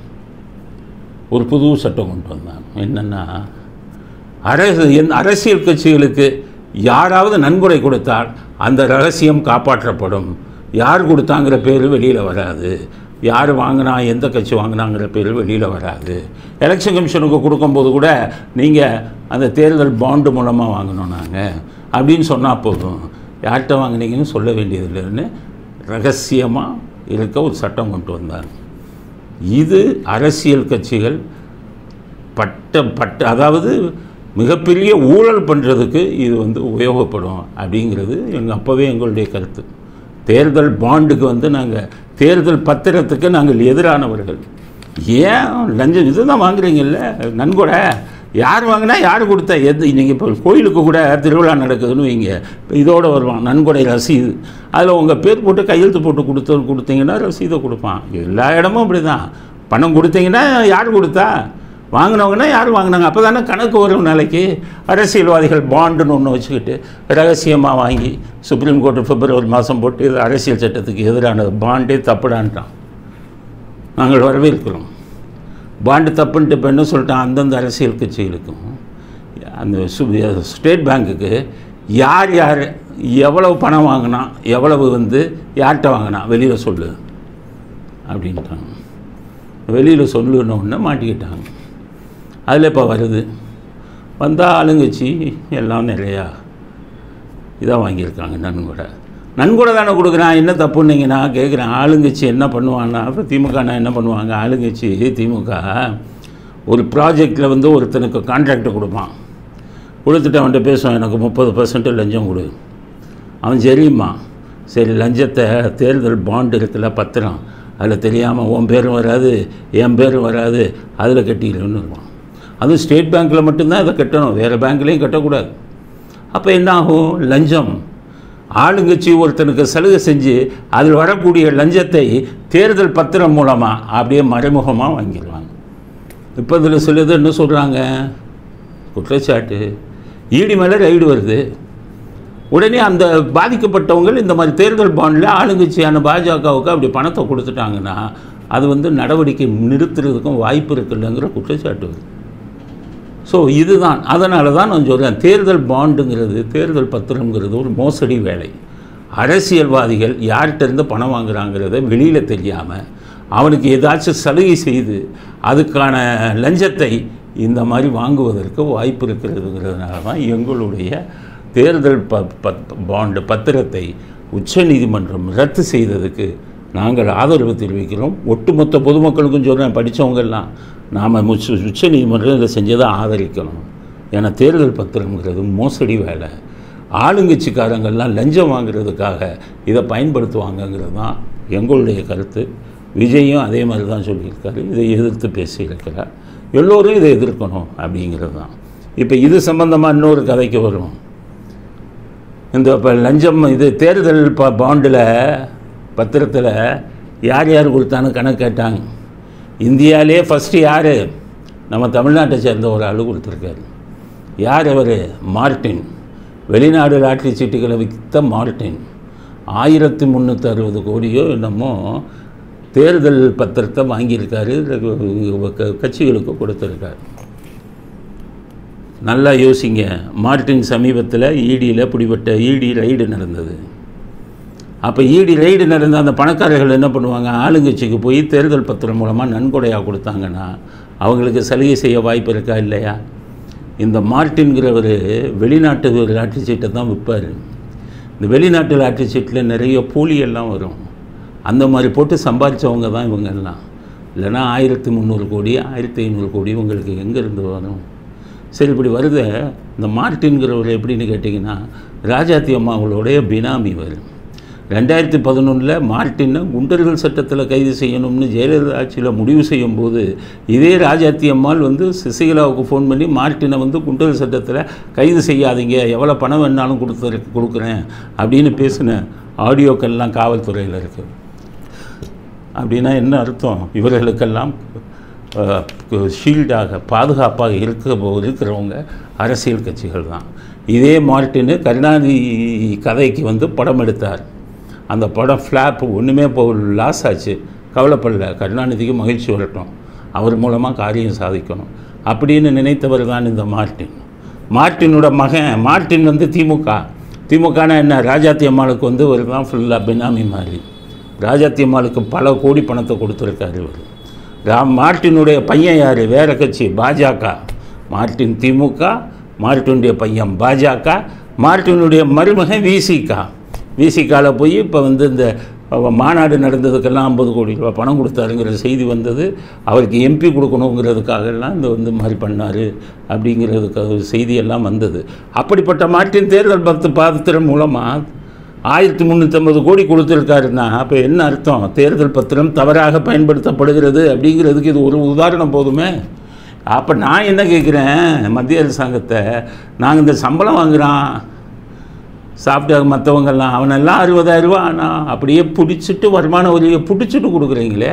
ஒரு புது சட்டம் கொண்டு வந்தாங்க என்னென்னா அரசு எந்த அரசியல் கட்சிகளுக்கு யாராவது நன்கொடை கொடுத்தால் அந்த ரகசியம் காப்பாற்றப்படும் யார் கொடுத்தாங்கிற பேர் வெளியில் வராது யார் வாங்கினா எந்த கட்சி வாங்கினாங்கிற பேர் வெளியில் வராது எலெக்ஷன் கமிஷனுக்கு கொடுக்கும்போது கூட நீங்கள் அந்த தேர்தல் பாண்டு மூலமாக வாங்கினோம் நாங்கள் அப்படின்னு சொன்னால் போதும் யார்கிட்ட வாங்கினீங்கன்னு சொல்ல வேண்டியதில்லைன்னு ரகசியமாக இருக்க ஒரு சட்டம் கொண்டு வந்தாங்க இது அரசியல் கட்சிகள் பட்ட பட்ட அதாவது மிகப்பெரிய ஊழல் பண்ணுறதுக்கு இது வந்து உபயோகப்படும் அப்படிங்கிறது எங்கள் அப்போவே எங்களுடைய கருத்து தேர்தல் பாண்டுக்கு வந்து நாங்கள் தேர்தல் பத்திரத்துக்கு நாங்கள் எதிரானவர்கள் ஏன் லஞ்சம் இதுதான் வாங்குறீங்கல்ல நன்கொடை யார் வாங்கினா யார் கொடுத்தா எது நீங்கள் இப்போ கோயிலுக்கு கூட திருவிழா நடக்குதுன்னு வைங்க இப்போ இதோட வருவான் நன்கொடை ரசீது அதில் உங்கள் பேர் போட்டு கையெழுத்து போட்டு கொடுத்து கொடுத்தீங்கன்னா ரசீதை கொடுப்பான் எல்லா இடமும் அப்படி தான் பணம் கொடுத்தீங்கன்னா யார் கொடுத்தா வாங்கினவங்கன்னா யார் வாங்கினாங்க அப்போ தானே கணக்கு வரும் நாளைக்கு அரசியல்வாதிகள் பாண்டுன்னு ஒன்று வச்சுக்கிட்டு ரகசியமாக வாங்கி சுப்ரீம் கோர்ட்டு பிப்ரவரி மாதம் போட்டு இது அரசியல் சட்டத்துக்கு எதிரானது பாண்டே தப்புடான்ட்டான் நாங்கள் வரவேற்கிறோம் பாண்டு தப்புன்ட்டு இப்போ என்ன சொல்லிட்டான் அந்தந்த அரசியல் கட்சிகளுக்கும் அந்த சு ஸ்டேட் பேங்க்குக்கு யார் யார் எவ்வளவு பணம் வாங்கினா எவ்வளவு வந்து யார்கிட்ட வாங்கினா வெளியில் சொல்லு அப்படின்ட்டாங்க வெளியில் சொல்லுன்னு மாட்டிக்கிட்டாங்க அதில் இப்போ வருது வந்தால் ஆளுங்கட்சி எல்லாம் நிறையா இதாக வாங்கியிருக்காங்க நன்கொடை நன்கொடை தானே கொடுக்குறான் என்ன தப்புன்னீங்க நான் கேட்குறேன் ஆளுங்கட்சி என்ன பண்ணுவான்னா இப்போ திமுகனா என்ன பண்ணுவாங்க ஆளுங்கட்சி திமுக ஒரு ப்ராஜெக்டில் வந்து ஒருத்தனுக்கு கான்ட்ராக்டை கொடுப்பான் கொடுத்துட்டு அவன்கிட்ட பேசுவான் எனக்கு முப்பது பர்சன்ட் லஞ்சம் கொடு அவன் சரிம்மா சரி லஞ்சத்தை தேர்தல் பாண்டு இருக்குல்ல பத்திரம் அதில் தெரியாமல் உன் பேரும் வராது என் பேரும் வராது அதில் கட்டிடுன்னு இருப்பான் அதுவும் ஸ்டேட் பேங்க்கில் மட்டும்தான் இதை கட்டணும் வேறு பேங்க்லேயும் கட்டக்கூடாது அப்போ என்ன ஆகும் லஞ்சம் ஆளுங்கட்சி ஒருத்தனுக்கு சலுகை செஞ்சு அதில் வரக்கூடிய லஞ்சத்தை தேர்தல் பத்திரம் மூலமாக அப்படியே மறைமுகமாக வாங்கிடுவாங்க இப்போ இதில் சொல்லுது என்ன சொல்கிறாங்க குற்றச்சாட்டு ஈடி மேலே ரைடு வருது உடனே அந்த பாதிக்கப்பட்டவங்க இந்த மாதிரி தேர்தல் பாண்டில் ஆளுங்கட்சியான பாஜகவுக்கு அப்படி பணத்தை கொடுத்துட்டாங்கன்னா அது வந்து நடவடிக்கை நிறுத்துறதுக்கும் வாய்ப்பு இருக்குல்லங்கிற குற்றச்சாட்டு வருது ஸோ இதுதான் அதனால தான் நான் சொல்கிறேன் தேர்தல் பாண்டுங்கிறது தேர்தல் பத்திரங்கிறது ஒரு மோசடி வேலை அரசியல்வாதிகள் யார்கிட்ட இருந்து பணம் வாங்குறாங்கிறத வெளியில் தெரியாமல் அவனுக்கு ஏதாச்சும் சலுகை செய்து அதுக்கான லஞ்சத்தை இந்த மாதிரி வாங்குவதற்கு வாய்ப்பு இருக்கிறதுங்கிறதுனால தான் எங்களுடைய தேர்தல் ப பத் பாண்டு பத்திரத்தை உச்சநீதிமன்றம் ரத்து செய்ததுக்கு நாங்கள் ஆதரவு தெரிவிக்கிறோம் ஒட்டுமொத்த பொதுமக்களுக்கும் சொல்கிறேன் படித்தவங்கெல்லாம் நாம் உச்ச உச்சநீதிமன்றம் இதை செஞ்சதை ஆதரிக்கணும் ஏன்னா தேர்தல் பத்திரம்ங்கிறது மோசடி வேலை ஆளுங்கட்சிக்காரங்கள்லாம் லஞ்சம் வாங்குறதுக்காக இதை பயன்படுத்துவாங்கங்கிறது தான் எங்களுடைய கருத்து விஜயும் அதே மாதிரி தான் சொல்லியிருக்காரு இதை எதிர்த்து பேசியிருக்கிறார் எல்லோரும் இதை எதிர்க்கணும் அப்படிங்கிறது தான் இப்போ இது சம்பந்தமாக இன்னொரு கதைக்கு வரும் இந்த இப்போ லஞ்சம் இது தேர்தல் ப பாண்டில் பத்திரத்தில் யார் யார் கொடுத்தான்னு கணக்கு கேட்டாங்க இந்தியாவிலே ஃபஸ்ட்டு யார் நம்ம தமிழ்நாட்டை சேர்ந்த ஒரு ஆள் கொடுத்துருக்காரு யார் அவர் மார்ட்டின் வெளிநாடு லாட்ரி சீட்டுகளை விற்ற மார்ட்டின் ஆயிரத்தி முந்நூற்றி அறுபது கோடியோ என்னமோ தேர்தல் பத்திரத்தை வாங்கியிருக்காரு க- கட்சிகளுக்கு கொடுத்துருக்காரு நல்லா யோசிங்க மார்ட்டின் சமீபத்தில் ஈடியில் பிடிபட்ட ஈடி ரைடு நடந்தது அப்போ ஈடி ரைடு நடந்த அந்த பணக்காரர்கள் என்ன பண்ணுவாங்க ஆளுங்கட்சிக்கு போய் தேர்தல் பத்திரம் மூலமாக நன்கொடையாக கொடுத்தாங்கன்னா அவங்களுக்கு சலுகை செய்ய வாய்ப்பு இருக்கா இல்லையா இந்த மார்ட்டின்கிறவர் வெளிநாட்டு லாட்டரி சீட்டை தான் விற்பார் இந்த வெளிநாட்டு லாட்டரி சீட்டில் நிறைய போலி எல்லாம் வரும் அந்த மாதிரி போட்டு சம்பாதிச்சவங்க தான் இவங்க எல்லாம் இல்லைன்னா ஆயிரத்தி முந்நூறு கோடி ஆயிரத்தி ஐநூறு கோடி உங்களுக்கு எங்கேருந்து வரும் சரி இப்படி வருது இந்த மார்ட்டின்கிறவர் எப்படின்னு கேட்டிங்கன்னா ராஜாத்தி அம்மாவளுடைய பினாமி வரும் ரெண்டாயிரத்தி பதினொன்றில் மார்ட்டினை குண்டர்கள் சட்டத்தில் கைது செய்யணும்னு ஜெயலலிதா ஆட்சியில் முடிவு செய்யும்போது இதே ராஜாத்தி அம்மாள் வந்து சசிகலாவுக்கு ஃபோன் பண்ணி மார்ட்டினை வந்து குண்டர்கள் சட்டத்தில் கைது செய்யாதீங்க எவ்வளோ பணம் வேணாலும் கொடுத்து கொடுக்குறேன் அப்படின்னு பேசின ஆடியோக்கள்லாம் காவல்துறையில் இருக்குது அப்படின்னா என்ன அர்த்தம் இவர்களுக்கெல்லாம் ஷீல்டாக பாதுகாப்பாக இருக்க இருக்கிறவங்க அரசியல் கட்சிகள் தான் இதே மார்ட்டின்னு கருணாநிதி கதைக்கு வந்து படம் எடுத்தார் அந்த படம் ஃப்ளாப் ஒன்றுமே இப்போ லாஸ் ஆச்சு கவலைப்படல கருணாநிதிக்கு மகிழ்ச்சி வரட்டும் அவர் மூலமாக காரியம் சாதிக்கணும் அப்படின்னு நினைத்தவர் தான் இந்த மார்ட்டின் மார்ட்டினோட மகன் மார்ட்டின் வந்து திமுக திமுகனா என்ன ராஜாத்தி அம்மாளுக்கு வந்து ஒரு தான் ஃபுல்லாக பினாமி மாதிரி ராஜாத்தி அம்மாளுக்கு பல கோடி பணத்தை கொடுத்துருக்காரு இவர் ராம் மார்ட்டினுடைய பையன் யார் வேற கட்சி பாஜக மார்ட்டின் திமுக மார்ட்டினுடைய பையன் பாஜக மார்ட்டினுடைய மருமகன் விசிகா விசிகாவில் போய் இப்போ வந்து இந்த அவ மாநாடு நடந்ததுக்கெல்லாம் ஐம்பது கோடி ரூபா பணம் கொடுத்தாருங்கிற செய்தி வந்தது அவருக்கு எம்பி கொடுக்கணுங்கிறதுக்காகலாம் இந்த வந்து மாதிரி பண்ணார் அப்படிங்கிறதுக்கு ஒரு செய்தியெல்லாம் வந்தது அப்படிப்பட்ட மார்ட்டின் தேர்தல் பத்து பாத்திரம் மூலமாக ஆயிரத்தி முந்நூற்றம்பது கோடி கொடுத்துருக்காருன்னா அப்போ என்ன அர்த்தம் தேர்தல் பத்திரம் தவறாக பயன்படுத்தப்படுகிறது அப்படிங்கிறதுக்கு இது ஒரு உதாரணம் போதுமே அப்போ நான் என்ன கேட்குறேன் மத்திய அரசாங்கத்தை நாங்கள் இந்த சம்பளம் வாங்குகிறான் சாப்பிட்ட மற்றவங்கெல்லாம் அவனெல்லாம் அறுபதாயிரம் ரூபா ஆனால் அப்படியே பிடிச்சிட்டு வருமான வரியை பிடிச்சிட்டு கொடுக்குறீங்களே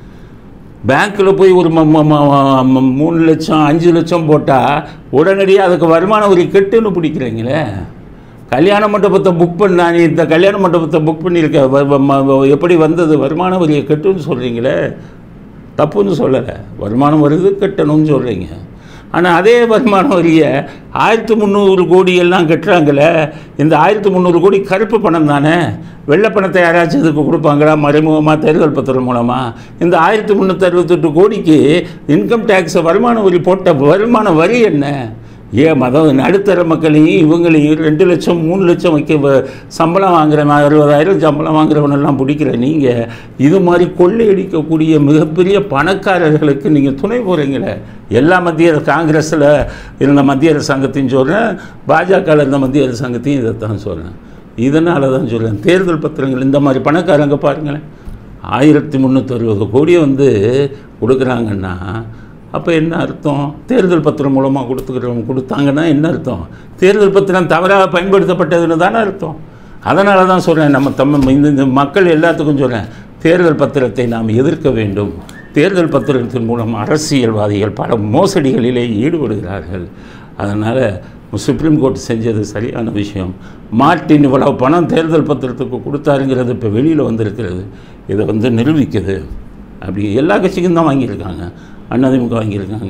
பேங்க்கில் போய் ஒரு ம- ம- ம- ம- மூணு லட்சம் அஞ்சு லட்சம் போட்டால் உடனடியாக அதுக்கு வருமான வரி கட்டுன்னு பிடிக்கிறீங்களே கல்யாண மண்டபத்தை புக் பண்ணா நீ இந்த கல்யாண மண்டபத்தை புக் பண்ணியிருக்க வ- வ- ம- எப்படி வந்தது வருமான வரியை கட்டுன்னு சொல்கிறீங்களே தப்புன்னு சொல்லலை வருமானம் வருது கட்டணும்னு சொல்கிறீங்க ஆனால் அதே வருமான வரியை ஆயிரத்து முந்நூறு கோடி எல்லாம் கட்டுறாங்களே இந்த ஆயிரத்து முந்நூறு கோடி கருப்பு பணம் தானே வெள்ளை பணத்தை யாராச்சும் இதுக்கு கொடுப்பாங்களா மறைமுகமாக தேர்தல் பத்திரம் மூலமாக இந்த ஆயிரத்து முந்நூற்றி அறுபத்தெட்டு கோடிக்கு இன்கம் டேக்ஸ் வருமான வரி போட்ட வருமான வரி என்ன ஏன் மதம் நடுத்தர மக்களையும் இவங்களையும் ரெண்டு லட்சம் மூணு லட்சம் வைக்க வ- சம்பளம் வாங்குறவன் அறுபதாயிரம் சம்பளம் வாங்குறவனெல்லாம் பிடிக்கிற நீங்கள் இது மாதிரி கொள்ளையடிக்கக்கூடிய மிகப்பெரிய பணக்காரர்களுக்கு நீங்கள் துணை போகிறீங்களே எல்லா மத்திய காங்கிரஸில் இருந்த மத்திய அரசாங்கத்தையும் சொல்கிறேன் பாஜகவில் இருந்த மத்திய அரசாங்கத்தையும் இதைத்தான் சொல்கிறேன் இதனால தான் சொல்கிறேன் தேர்தல் பத்திரங்கள் இந்த மாதிரி பணக்காரங்க பாருங்களேன் ஆயிரத்தி முந்நூற்றி அறுபது கோடியை வந்து கொடுக்குறாங்கன்னா அப்போ என்ன அர்த்தம் தேர்தல் பத்திரம் மூலமாக கொடுத்துக்கிறவங்க கொடுத்தாங்கன்னா என்ன அர்த்தம் தேர்தல் பத்திரம் தவறாக பயன்படுத்தப்பட்டதுன்னு தானே அர்த்தம் அதனால தான் சொல்கிறேன் நம்ம தம்ம இந்த இந்த மக்கள் எல்லாத்துக்கும் சொல்கிறேன் தேர்தல் பத்திரத்தை நாம் எதிர்க்க வேண்டும் தேர்தல் பத்திரத்தின் மூலம் அரசியல்வாதிகள் பல மோசடிகளிலே ஈடுபடுகிறார்கள் அதனால் சுப்ரீம் கோர்ட் செஞ்சது சரியான விஷயம் மார்ட்டின் இவ்வளவு பணம் தேர்தல் பத்திரத்துக்கு கொடுத்தாருங்கிறது இப்போ வெளியில் வந்திருக்கிறது இதை வந்து நிரூபிக்குது அப்படி எல்லா கட்சிக்கும் தான் வாங்கியிருக்காங்க அதிமுக வாங்கியிருக்காங்க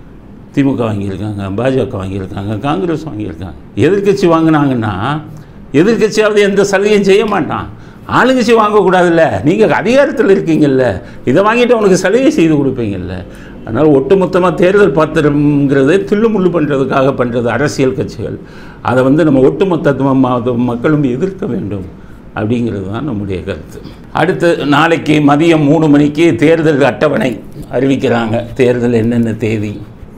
திமுக வாங்கியிருக்காங்க பாஜக வாங்கியிருக்காங்க காங்கிரஸ் வாங்கியிருக்காங்க எதிர்க்கட்சி வாங்கினாங்கன்னா எதிர்க்கட்சியாவது எந்த சலுகையும் செய்ய மாட்டான் ஆளுங்கட்சி வாங்கக்கூடாதுல்ல நீங்கள் அதிகாரத்தில் இருக்கீங்கல்ல இதை வாங்கிட்டு அவனுக்கு சலுகை செய்து கொடுப்பீங்கல்ல அதனால் ஒட்டுமொத்தமாக தேர்தல் பாத்திரம்ங்கிறதே தில்லுமுள்ளு பண்ணுறதுக்காக பண்ணுறது அரசியல் கட்சிகள் அதை வந்து நம்ம ஒட்டுமொத்த ம- மக்களும் எதிர்க்க வேண்டும் அப்படிங்கிறது தான் நம்முடைய கருத்து அடுத்து நாளைக்கு மதியம் மூணு மணிக்கு தேர்தல் அட்டவணை அறிவிக்கிறாங்க தேர்தல் என்னென்ன தேதி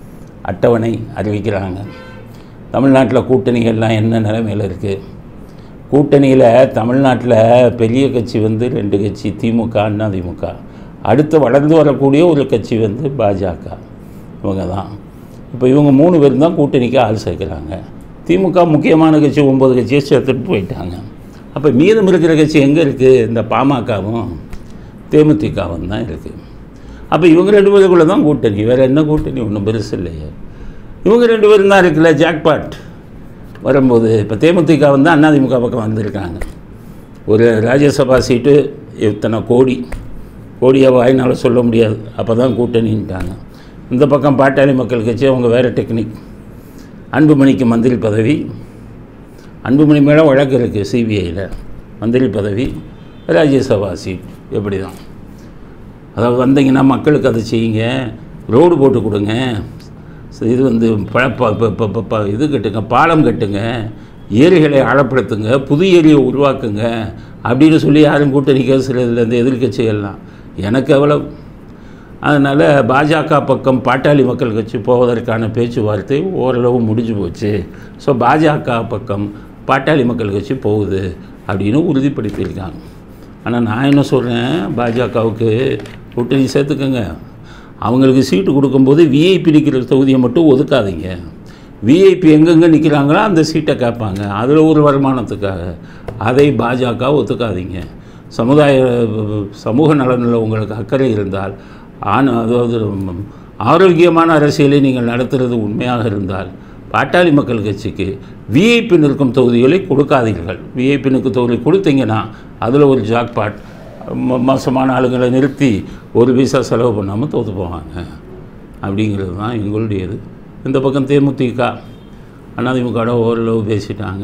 அட்டவணை அறிவிக்கிறாங்க தமிழ்நாட்டில் கூட்டணிகள்லாம் என்ன நிலைமையில் இருக்குது கூட்டணியில் தமிழ்நாட்டில் பெரிய கட்சி வந்து ரெண்டு கட்சி திமுக அதிமுக அடுத்து வளர்ந்து வரக்கூடிய ஒரு கட்சி வந்து பாஜக இவங்க தான் இப்போ இவங்க மூணு பேரும் தான் கூட்டணிக்கு ஆள் சேர்க்குறாங்க திமுக முக்கியமான கட்சி ஒம்பது கட்சியை சேர்த்துட்டு போயிட்டாங்க அப்போ மீதம் இருக்கிற கட்சி எங்கே இருக்குது இந்த பாமகவும் தேமுதிகவும் தான் இருக்குது அப்போ இவங்க ரெண்டு பேருக்குள்ளே தான் கூட்டணி வேறு என்ன கூட்டணி ஒன்றும் பெருசு இல்லையே இவங்க ரெண்டு பேரும் தான் இருக்குல்ல ஜாக்பாட் வரும்போது இப்போ தேமுதிக வந்து அதிமுக பக்கம் வந்திருக்காங்க ஒரு ராஜ்யசபா சீட்டு இத்தனை கோடி கோடியை வாயினால் சொல்ல முடியாது அப்போ தான் கூட்டணின்ட்டாங்க இந்த பக்கம் பாட்டாளி மக்கள் கட்சி அவங்க வேறு டெக்னிக் அன்புமணிக்கு மந்திரி பதவி அன்புமணி மேலே வழக்கு இருக்குது சிபிஐயில் மந்திரி பதவி ராஜ்யசபா சீட் எப்படி தான் அதாவது வந்தீங்கன்னா மக்களுக்கு அதை செய்யுங்க ரோடு போட்டு கொடுங்க ச- இது வந்து ப ப- ப- ப- ப- ப- இது கட்டுங்க பாலம் கட்டுங்க ஏரிகளை ஆழப்படுத்துங்க புது ஏரியை உருவாக்குங்க அப்படின்னு சொல்லி யாரும் கூட்டணி பேசுகிறதில்ல இந்த எதிர்க்கட்சிகள்லாம் எனக்கு அவ்வளவு அதனால் பாஜக பக்கம் பாட்டாளி மக்கள் கட்சி போவதற்கான பேச்சுவார்த்தை ஓரளவு முடிஞ்சு போச்சு ஸோ பாஜக பக்கம் பாட்டாளி மக்கள் கட்சி போகுது அப்படின்னு உறுதிப்படுத்தியிருக்காங்க ஆனால் நான் என்ன சொல்கிறேன் பாஜகவுக்கு கூட்டணி சேர்த்துக்கங்க அவங்களுக்கு சீட்டு கொடுக்கும்போது விஐபி நிற்கிற தொகுதியை மட்டும் ஒதுக்காதீங்க விஐபி எங்கெங்கே நிற்கிறாங்களோ அந்த சீட்டை கேட்பாங்க அதில் ஒரு வருமானத்துக்காக அதை பாஜக ஒத்துக்காதீங்க சமுதாய சமூக நலனில் உங்களுக்கு அக்கறை இருந்தால் ஆன அதாவது ம், ஆரோக்கியமான அரசியலை நீங்கள் நடத்துகிறது உண்மையாக இருந்தால் பாட்டாளி மக்கள் கட்சிக்கு விஐபி நிற்கும் தொகுதிகளை கொடுக்காதீர்கள் விஐபி நிற்கும் தொகுதி கொடுத்தீங்கன்னா அதில் ஒரு ஜாக்பாட் ம- மோசமான ஆளுங்களை நிறுத்தி ஒரு பைசா செலவு பண்ணாமல் தோற்று போவாங்க அப்படிங்கிறது தான் எங்களுடையது இந்த பக்கம் தேமுதிக அதிமுக ஓரளவு பேசிட்டாங்க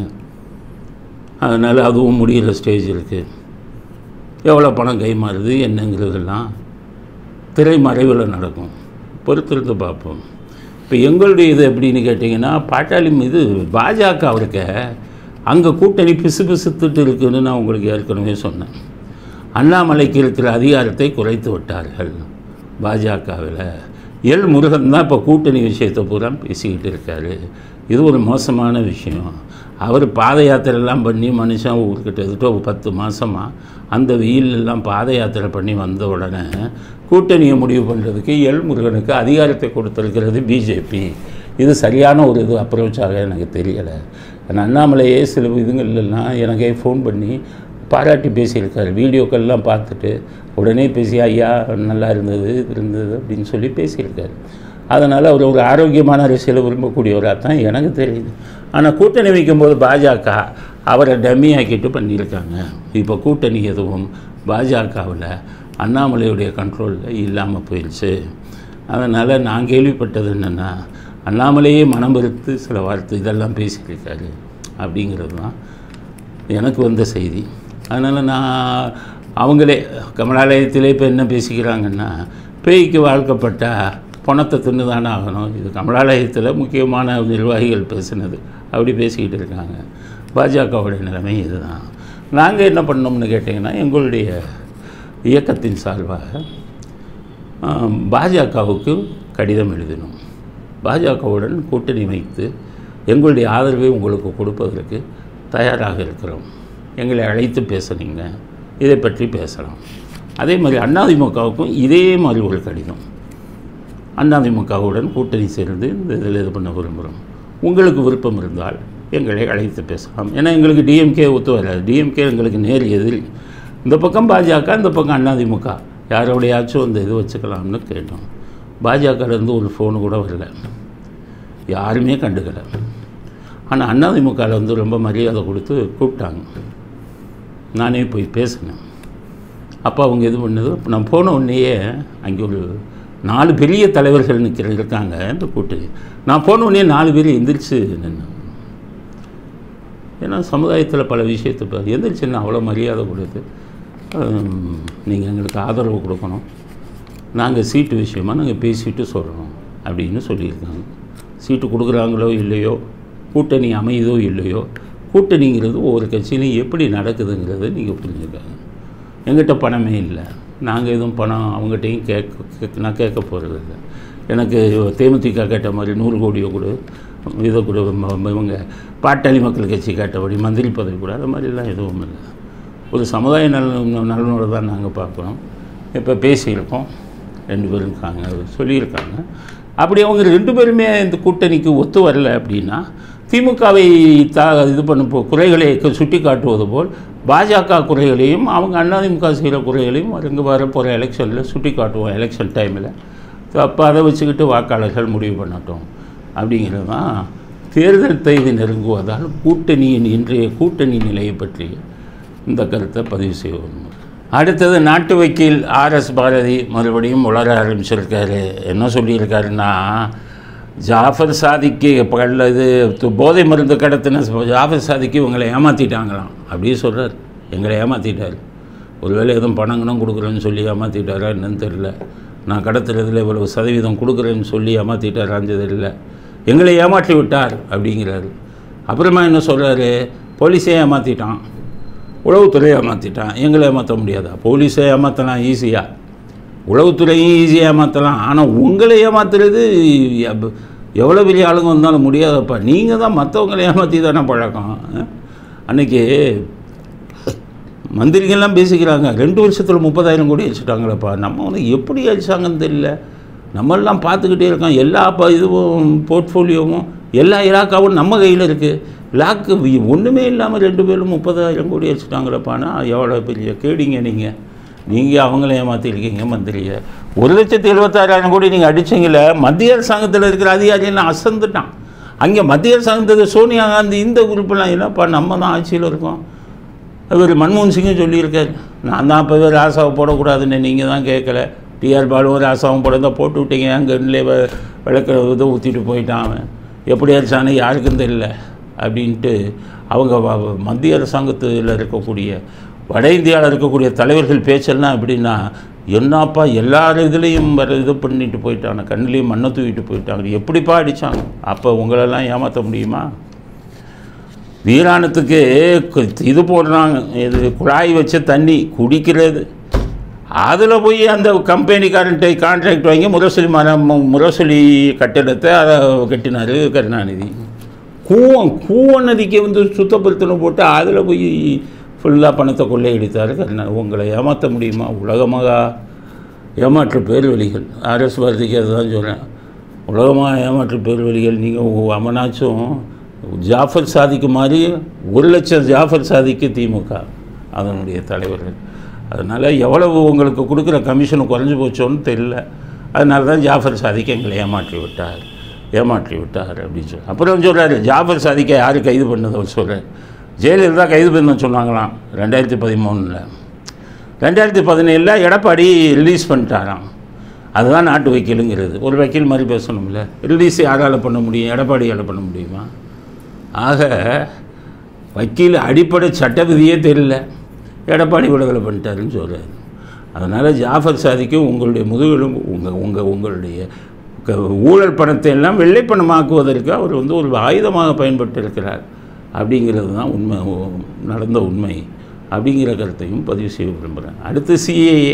அதனால் அதுவும் முடிகிற ஸ்டேஜ் இருக்குது எவ்வளோ பணம் கைமாறுது என்னங்கிறதெல்லாம் திரைமறைவில் நடக்கும் பொறுத்திருந்து பார்ப்போம் இப்போ எங்களுடைய இது எப்படின்னு கேட்டிங்கன்னா பாட்டாளி இது பாஜக அவருக்கு அங்கே கூட்டணி பிசு பிசுத்துட்டு இருக்குன்னு நான் உங்களுக்கு ஏற்கனவே சொன்னேன் அண்ணாமலைக்கு இருக்கிற அதிகாரத்தை குறைத்து விட்டார்கள் பாஜகவில் எல் முருகன் தான் இப்போ கூட்டணி விஷயத்தை பூரா பேசிக்கிட்டு இருக்காரு இது ஒரு மோசமான விஷயம் அவர் பாத யாத்திரைலாம் பண்ணி மனுஷன் ஊர்கிட்ட ஒரு பத்து மாதமாக அந்த வெயிலெல்லாம் பாத யாத்திரை பண்ணி வந்த உடனே கூட்டணியை முடிவு பண்ணுறதுக்கு எல் முருகனுக்கு அதிகாரத்தை கொடுத்துருக்கிறது பிஜேபி இது சரியான ஒரு இது அப்ரோச்சாக எனக்கு தெரியலை ஆனால் அண்ணாமலையே சில இதுங்கள்லாம் எனக்கே ஃபோன் பண்ணி பாராட்டி பேசியிருக்காரு வீடியோக்கள்லாம் பார்த்துட்டு உடனே பேசி ஐயா நல்லா இருந்தது இது இருந்தது அப்படின்னு சொல்லி பேசியிருக்காரு அதனால் அவர் ஒரு ஆரோக்கியமான அரசியலை விரும்பக்கூடியவராக தான் எனக்கு தெரியுது ஆனால் கூட்டணி வைக்கும்போது பாஜக அவரை டம்மி ஆக்கிட்டு பண்ணியிருக்காங்க இப்போ கூட்டணி எதுவும் பாஜகவில் அண்ணாமலையுடைய கண்ட்ரோலில் இல்லாமல் போயிடுச்சு அதனால் நான் கேள்விப்பட்டது என்னென்னா அண்ணாமலையே மனம் வெறுத்து சில வார்த்தை இதெல்லாம் பேசியிருக்காரு அப்படிங்கிறது தான் எனக்கு வந்த செய்தி அதனால் நான் அவங்களே கமலாலயத்திலே இப்போ என்ன பேசிக்கிறாங்கன்னா பேய்க்கு வாழ்க்கப்பட்ட பணத்தை தின்னு தானே ஆகணும் இது கமலாலயத்தில் முக்கியமான நிர்வாகிகள் பேசுனது அப்படி பேசிக்கிட்டு இருக்காங்க பாஜகவுடைய நிலைமை இதுதான் நாங்கள் என்ன பண்ணோம்னு கேட்டிங்கன்னா எங்களுடைய இயக்கத்தின் சார்பாக ஆம், பாஜகவுக்கு கடிதம் எழுதினோம் பாஜகவுடன் கூட்டணி வைத்து எங்களுடைய ஆதரவை உங்களுக்கு கொடுப்பதற்கு தயாராக இருக்கிறோம் எங்களை அழைத்து பேசுனீங்க இதை பற்றி பேசலாம் அதே மாதிரி அதிமுகவுக்கும் இதே மாதிரி ஒரு கடிதம் அதிமுகவுடன் கூட்டணி சேர்ந்து இந்த இதில் இது பண்ண விரும்புகிறோம் உங்களுக்கு விருப்பம் இருந்தால் எங்களை அழைத்து பேசலாம் ஏன்னா எங்களுக்கு டிஎம்கே ஒத்து வராது டிஎம்கே எங்களுக்கு நேர் எதிரி இந்த பக்கம் பாஜக இந்த பக்கம் அதிமுக யாரோடையாச்சும் அந்த இது வச்சுக்கலாம்னு கேட்டோம் பாஜகலேருந்து ஒரு ஃபோனு கூட வரல யாருமே கண்டுக்கலை ஆனால் அதிமுகவில் வந்து ரொம்ப மரியாதை கொடுத்து கூப்பிட்டாங்க நானே போய் பேசினேன் அப்போ அவங்க இது பண்ணது நான் போன உடனேயே அங்கே ஒரு நாலு பெரிய தலைவர்கள் நிற்கிற இருக்காங்க இந்த கூட்டணி நான் போன உடனே நாலு பேர் எந்திரிச்சு நின்று ஏன்னா சமுதாயத்தில் பல விஷயத்தை இப்போ எந்திரிச்சுன்னு அவ்வளோ மரியாதை கொடுத்து நீங்கள் எங்களுக்கு ஆதரவு கொடுக்கணும் நாங்கள் சீட்டு விஷயமா நாங்கள் பேசிட்டு சொல்கிறோம் அப்படின்னு சொல்லியிருக்காங்க சீட்டு கொடுக்குறாங்களோ இல்லையோ கூட்டணி அமையுதோ இல்லையோ கூட்டணிங்கிறது ஒவ்வொரு கட்சியிலையும் எப்படி நடக்குதுங்கிறது நீங்கள் புரிஞ்சுக்காங்க எங்கிட்ட பணமே இல்லை நாங்கள் எதுவும் பணம் அவங்ககிட்டையும் கேட்க கேட்க- நான் கேட்க போகிறது இல்லை எனக்கு தேமுதிக கேட்ட மாதிரி நூறு கோடியை கொடு இதை கொடு ம- ம- இவங்க பாட்டாளி மக்கள் கட்சி கேட்டபடி மந்திரி பதவி கூட அது மாதிரிலாம் எதுவும் இல்லை ஒரு சமுதாய நலன் நலனோடு தான் நாங்கள் பார்க்குறோம் இப்போ பேசியிருக்கோம் ரெண்டு பேரும் இருக்காங்க சொல்லியிருக்காங்க அப்படி அவங்க ரெண்டு பேருமே இந்த கூட்டணிக்கு ஒத்து வரல அப்படின்னா திமுகவை தா இது பண்ண போ குறைகளை சுட்டி காட்டுவது போல் பாஜக குறைகளையும் அவங்க அதிமுக செய்கிற குறைகளையும் இங்கே வரப்போகிற எலெக்ஷனில் சுட்டி காட்டுவோம் எலெக்ஷன் டைமில் அப்போ அதை வச்சுக்கிட்டு வாக்காளர்கள் முடிவு பண்ணட்டும் அப்படிங்கிறது தான் தேர்தல் தேதி நெருங்குவதால் கூட்டணியின் இன்றைய கூட்டணி நிலையை பற்றி இந்த கருத்தை பதிவு செய்வோம் அடுத்தது நாட்டு வக்கீல் ஆர்எஸ் பாரதி மறுபடியும் உளர ஆரம்பிச்சிருக்காரு என்ன சொல்லியிருக்காருன்னா ஜாஃபர் சாதிக்கு பகல்ல இது து- போதை மருந்து கடத்தின ஜாஃபர் சாதிக்கு இவங்களை ஏமாற்றிட்டாங்களாம் அப்படியே சொல்கிறார் எங்களை ஏமாற்றிட்டார் ஒருவேளை எதுவும் பணங்கணும் கொடுக்குறேன்னு சொல்லி ஏமாற்றிட்டாரா என்னன்னு தெரில நான் கடத்துறதுல இவ்வளவு சதவீதம் கொடுக்குறேன்னு சொல்லி ஏமாற்றிட்டாரான்னு தெரியல எங்களை ஏமாற்றி விட்டார் அப்படிங்கிறாரு அப்புறமா என்ன சொல்கிறாரு போலீஸே ஏமாற்றிட்டான் உளவுத்துறை ஏமாற்றிட்டான் எங்களை ஏமாற்ற முடியாதா போலீஸை ஏமாற்றலாம் ஈஸியாக உளவுத்துறையும் ஈஸியாக ஏமாற்றலாம் ஆனால் உங்களை ஏமாத்துறது எவ்- எவ்வளோ பெரிய ஆளுங்க வந்தாலும் முடியாதப்பா நீங்கள் தான் மற்றவங்களை ஏமாற்றி தானே பழக்கம் அஹ்? அன்னைக்கு மந்திரிகள்லாம் பேசிக்கிறாங்க ரெண்டு வருஷத்தில் முப்பதாயிரம் கோடி வச்சுட்டாங்களப்பா நம்ம வந்து எப்படி அடிச்சாங்கன்னு தெரியல நம்மெல்லாம் பார்த்துக்கிட்டே இருக்கோம் எல்லா ப இதுவும் போர்ட்ஃபோலியோவும் எல்லா இலாக்காவும் நம்ம கையில் இருக்குது லாக்கு ஒன்றுமே இல்லாமல் ரெண்டு பேரும் முப்பதாயிரம் கோடி வச்சுட்டாங்களப்பானா எவ்வளோ பெரிய கேடிங்க நீங்கள் நீங்கள் அவங்கள ஏமாற்றிருக்கீங்க மந்திரியை ஒரு லட்சத்தி எழுபத்தாறாயிரம் கோடி நீங்கள் அடிச்சீங்களே மத்திய அரசாங்கத்தில் இருக்கிற அதிகாரியெல்லாம் அசந்துட்டான் அங்கே மத்திய அரசாங்கத்துக்கு சோனியா காந்தி இந்த குரூப்பெல்லாம் என்னப்பா நம்ம தான் ஆட்சியில் இருக்கோம் இவர் மன்மோகன் சிங்கும் சொல்லியிருக்காரு நான் தான் இப்போ ராசாவை போடக்கூடாதுன்னு நீங்கள் தான் கேட்கல டிஆர் பாலுவும் ராசாவும் போட போட்டு விட்டீங்க அங்கே விளக்க இதை ஊற்றிட்டு போயிட்டான் அவன் எப்படி அடிச்சானு யாருக்கும் தெரியல அப்படின்ட்டு அவங்க வ- வ- மத்திய அரசாங்கத்தில் இருக்கக்கூடிய வட இந்தியாவில் இருக்கக்கூடிய தலைவர்கள் பேச்செல்லாம் எப்படின்னா என்னப்பா எல்லார் இதுலேயும் வர இது பண்ணிட்டு போயிட்டாங்க கண்ணுலேயும் மண்ணை தூக்கிட்டு போயிட்டாங்க எப்படிப்பா அடித்தாங்க அப்போ உங்களெல்லாம் ஏமாற்ற முடியுமா வீராணத்துக்கு கு- இது போடுறாங்க இது குழாய் வச்ச தண்ணி குடிக்கிறது அதில் போய் அந்த கம்பெனிக்காரன்ட்ட கான்ட்ராக்ட் வாங்கி முரசொலி மரம் முரசொலி கட்டிடத்தை அதை கட்டினார் கருணாநிதி கூவம் கூவ நதிக்கு வந்து சுத்தப்படுத்தணும் போட்டு அதில் போய் ஃபுல்லாக பணத்தை கொள்ளையடித்தார் கருணாநிதி உங்களை ஏமாற்ற முடியுமா உலகமாக ஏமாற்று பேர்வழிகள் ஆர்எஸ் பாரதிக்கு அதுதான் சொல்கிறேன் உலகமாக ஏமாற்று பேர்வழிகள் நீங்கள் அமனாச்சும் ஜாஃபர் சாதிக்கு மாதிரி ஒரு லட்சம் ஜாஃபர் சாதிக்கு திமுக அதனுடைய தலைவர்கள் அதனால் எவ்வளவு உங்களுக்கு கொடுக்குற கமிஷன் குறைஞ்சி போச்சோன்னு தெரியல அதனால தான் ஜாஃபர் சாதிக்கு எங்களை ஏமாற்றி விட்டார் ஏமாற்றி விட்டார் அப்படின்னு சொல்லி அப்புறம் சொல்கிறாரு ஜாஃபர் சாதிக்க யார் கைது பண்ணது அவர் சொல்கிறார் ஜெயலலிதா கைது பண்ண சொன்னாங்களாம் ரெண்டாயிரத்தி பதிமூணில் ரெண்டாயிரத்தி பதினேழில் எடப்பாடி ரிலீஸ் பண்ணிட்டாராம் அதுதான் நாட்டு வக்கீலுங்கிறது ஒரு வக்கீல் மாதிரி பேசணும்ல ரிலீஸ் யாரால் பண்ண முடியும் எடப்பாடியால் பண்ண முடியுமா ஆக வக்கீல் அடிப்படை சட்ட விதியே தெரியல எடப்பாடி விடுதலை பண்ணிட்டாருன்னு சொல்கிறாரு அதனால் ஜாஃபர் சாதிக்கும் உங்களுடைய முதுகெலும்பு உங்கள் உங்கள் உங்களுடைய க- ஊழல் பணத்தை எல்லாம் வெள்ளை பணமாக்குவதற்கு அவர் வந்து ஒரு ஆயுதமாக பயன்பட்டு இருக்கிறார் அப்படிங்கிறது தான் உண்மை ஓ- நடந்த உண்மை அப்படிங்கிற கருத்தையும் பதிவு செய்ய விரும்புகிறேன் அடுத்து சிஏஏ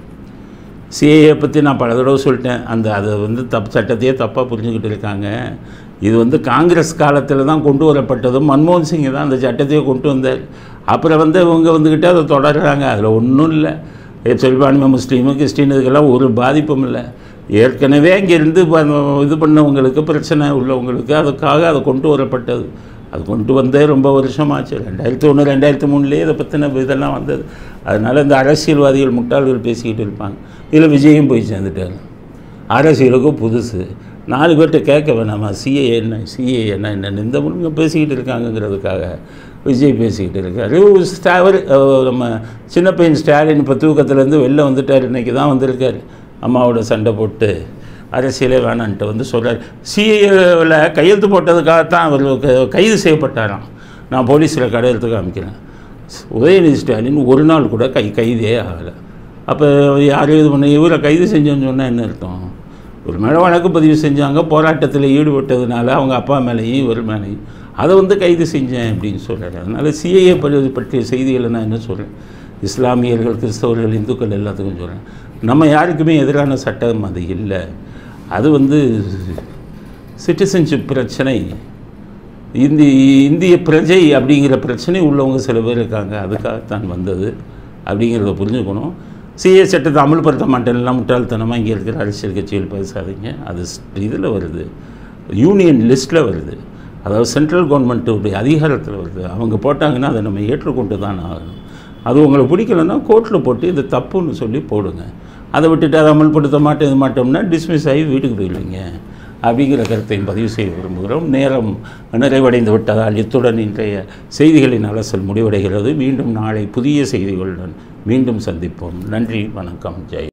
சிஏஏ பற்றி நான் பல தடவை சொல்லிட்டேன் அந்த அதை வந்து தப்பு சட்டத்தையே தப்பாக புரிஞ்சுக்கிட்டு இருக்காங்க இது வந்து காங்கிரஸ் காலத்தில் தான் கொண்டு வரப்பட்டதும் மன்மோகன் சிங் தான் அந்த சட்டத்தையே கொண்டு வந்தார் அப்புறம் வந்து இவங்க வந்துக்கிட்டு அதை தொடர்றாங்க அதில் ஒன்றும் இல்லை சிறுபான்மை முஸ்லீமு கிறிஸ்டின் இதுக்கெல்லாம் ஒரு பாதிப்பும் இல்லை ஏற்கனவே இங்கேருந்து இது பண்ணவங்களுக்கு பிரச்சனை உள்ளவங்களுக்கு அதுக்காக அதை கொண்டு வரப்பட்டது அது கொண்டு வந்தே ரொம்ப வருஷமாச்சு ரெண்டாயிரத்தி ஒன்று ரெண்டாயிரத்தி மூணுலேயே இதை பற்றின இதெல்லாம் வந்தது அதனால் இந்த அரசியல்வாதிகள் முட்டாள்கள் பேசிக்கிட்டு இருப்பாங்க இதில் விஜயும் போய் சேர்ந்துட்டாங்க அரசியலுக்கு புதுசு நாலு பேர்கிட்ட கேட்க வேணாமா சிஏ என்ன சிஏ என்ன என்னன்னு இந்த முழுங்க பேசிக்கிட்டு இருக்காங்கங்கிறதுக்காக விஜய் பேசிக்கிட்டு இருக்காரு ஒரு ஸ்டா- அவர் அவர் நம்ம சின்ன பையன் ஸ்டாலின் இப்போ தூக்கத்துலேருந்து வெளில வந்துட்டார் இன்றைக்கி தான் வந்திருக்காரு அம்மாவோட சண்டை போட்டு அரசியலே வேணான்ட்டு வந்து சொல்கிறார் சிஏவில் கையெழுத்து போட்டதுக்காகத்தான் அவர் க- கைது செய்யப்பட்டாராம் நான் போலீஸில் கடை எடுத்து காமிக்கிறேன் உதயநிதி ஸ்டாலின் ஒரு நாள் கூட கை கைதே ஆகலை அப்போ யார் இது பண்ண இவரை கைது செஞ்சோன்னு சொன்னால் என்ன அர்த்தம் ஒரு மேலே வழக்கு பதிவு செஞ்சாங்க போராட்டத்தில் ஈடுபட்டதுனால அவங்க அப்பா மேலேயும் இவர் மேலேயும் அதை வந்து கைது செஞ்சேன் அப்படின்னு சொல்கிறாரு அதனால் சிஏஏ பற்றிய செய்திகளை நான் என்ன சொல்கிறேன் இஸ்லாமியர்கள் கிறிஸ்தவர்கள் இந்துக்கள் எல்லாத்துக்கும் சொல்கிறேன் நம்ம யாருக்குமே எதிரான சட்டம் அது இல்லை அது வந்து சிட்டிசன்ஷிப் பிரச்சனை இந்தி இந்திய பிரஜை அப்படிங்கிற பிரச்சனை உள்ளவங்க சில பேர் இருக்காங்க அதுக்காகத்தான் வந்தது அப்படிங்கிறத புரிஞ்சுக்கணும் சிஏ சட்டத்தை அமல்படுத்த மாட்டேன்லாம் முட்டாள்தனமாக இங்கே இருக்கிற அரசியல் கட்சிகள் பேசாதீங்க அது இதில் வருது யூனியன் லிஸ்ட்டில் வருது அதாவது சென்ட்ரல் கவர்மெண்ட்டுடைய அதிகாரத்தில் வருது அவங்க போட்டாங்கன்னா அதை நம்ம ஏற்றுக்கொண்டு தான் ஆகணும் அது உங்களுக்கு பிடிக்கலன்னா கோர்ட்டில் போட்டு இது தப்புன்னு சொல்லி போடுங்க அதை விட்டுட்டு அதை அமல்படுத்த மாட்டேன் இது மாட்டோம்னா டிஸ்மிஸ் ஆகி வீட்டுக்கு போயிடுவீங்க அப்படிங்கிற கருத்தையும் பதிவு செய்ய விரும்புகிறோம் நேரம் நிறைவடைந்து விட்டதால் இத்துடன் இன்றைய செய்திகளின் அலசல் முடிவடைகிறது மீண்டும் நாளை புதிய செய்திகளுடன் மீண்டும் சந்திப்போம் நன்றி வணக்கம் ஜெய்